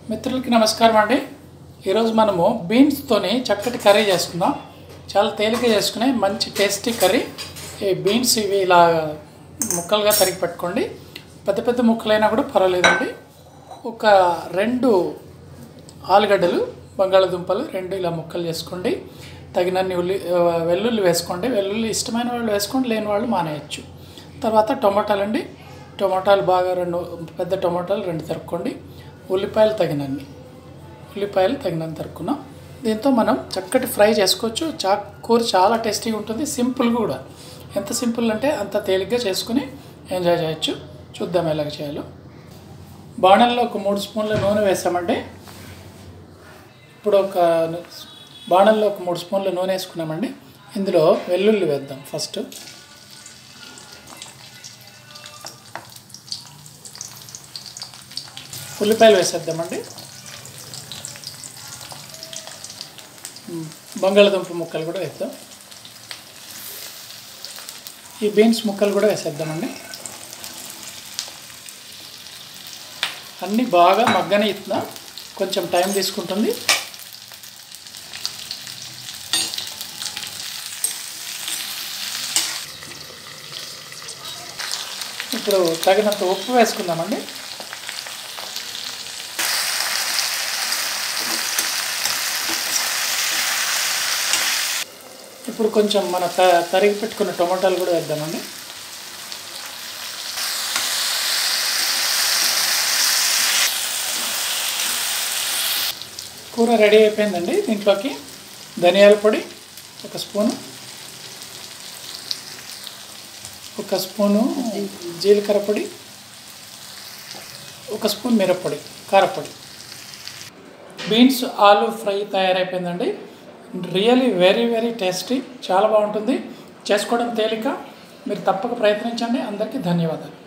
మిత్రులకి నమస్కారం అండి ఈరోజు మనము బీన్స్తోని చక్కటి కర్రీ చేసుకుందాం చాలా తేలిక చేసుకునే మంచి టేస్టీ కర్రీ ఈ బీన్స్ ఇవి ఇలా ముక్కలుగా తరిగి పెట్టుకోండి పెద్ద పెద్ద ముక్కలైనా కూడా పర్వాలేదండి ఒక రెండు ఆలుగడ్డలు బంగాళదుంపలు రెండు ఇలా ముక్కలు చేసుకోండి తగినన్ని ఉల్లి ఆ, వెల్లుల్లి వేసుకోండి వెల్లుల్లి ఇష్టమైన వాళ్ళు వేసుకోండి లేని వాళ్ళు మానేయచ్చు తర్వాత టొమాటాలు అండి టొమాటాలు బాగా రెండు పెద్ద టొమాటాలు రెండు తరుక్కోండి ఉల్లిపాయలు తగినన్ని ఉల్లిపాయలు తగినంత తరుక్కున్నాం దీంతో మనం చక్కటి ఫ్రై చేసుకోవచ్చు చా కూర చాలా టేస్టీగా ఉంటుంది సింపుల్ కూడా ఎంత సింపుల్ అంటే అంత తేలిగ్గా చేసుకుని ఎంజాయ్ చేయొచ్చు చూద్దాం ఎలాగ చేయాలో బాణంలో ఒక మూడు స్పూన్ల నూనె వేసామండి ఇప్పుడు ఒక బాణంలో ఒక మూడు స్పూన్ల నూనె వేసుకున్నామండి ఇందులో వెల్లుల్లి వేద్దాం ఫస్ట్ ఉల్లిపాయలు వేసేద్దామండి ఉమ్, బంగాళదుంప ముక్కలు కూడా వేద్దాం ఈ బీన్స్ ముక్కలు కూడా వేసేద్దామండి అన్నీ బాగా మగ్గని ఇస్తున్నా కొంచెం టైం తీసుకుంటుంది ఇప్పుడు తగినంత ఉప్పు వేసుకుందామండి ఇప్పుడు కొంచెం మన త తరిగి పెట్టుకున్న టొమాటాలు కూడా వేద్దామండి కూర రెడీ అయిపోయిందండి దీంట్లోకి ధనియాల పొడి ఒక స్పూను ఒక స్పూను జీలకర్ర పొడి ఒక స్పూన్ మిరప్పొడి కారపొడి బీన్స్ ఆలు ఫ్రై తయారైపోయిందండి రియలీ వెరీ వెరీ టేస్టీ చాలా బాగుంటుంది చేసుకోవడం తేలిక మీరు తప్పక ప్రయత్నించండి అందరికీ ధన్యవాదాలు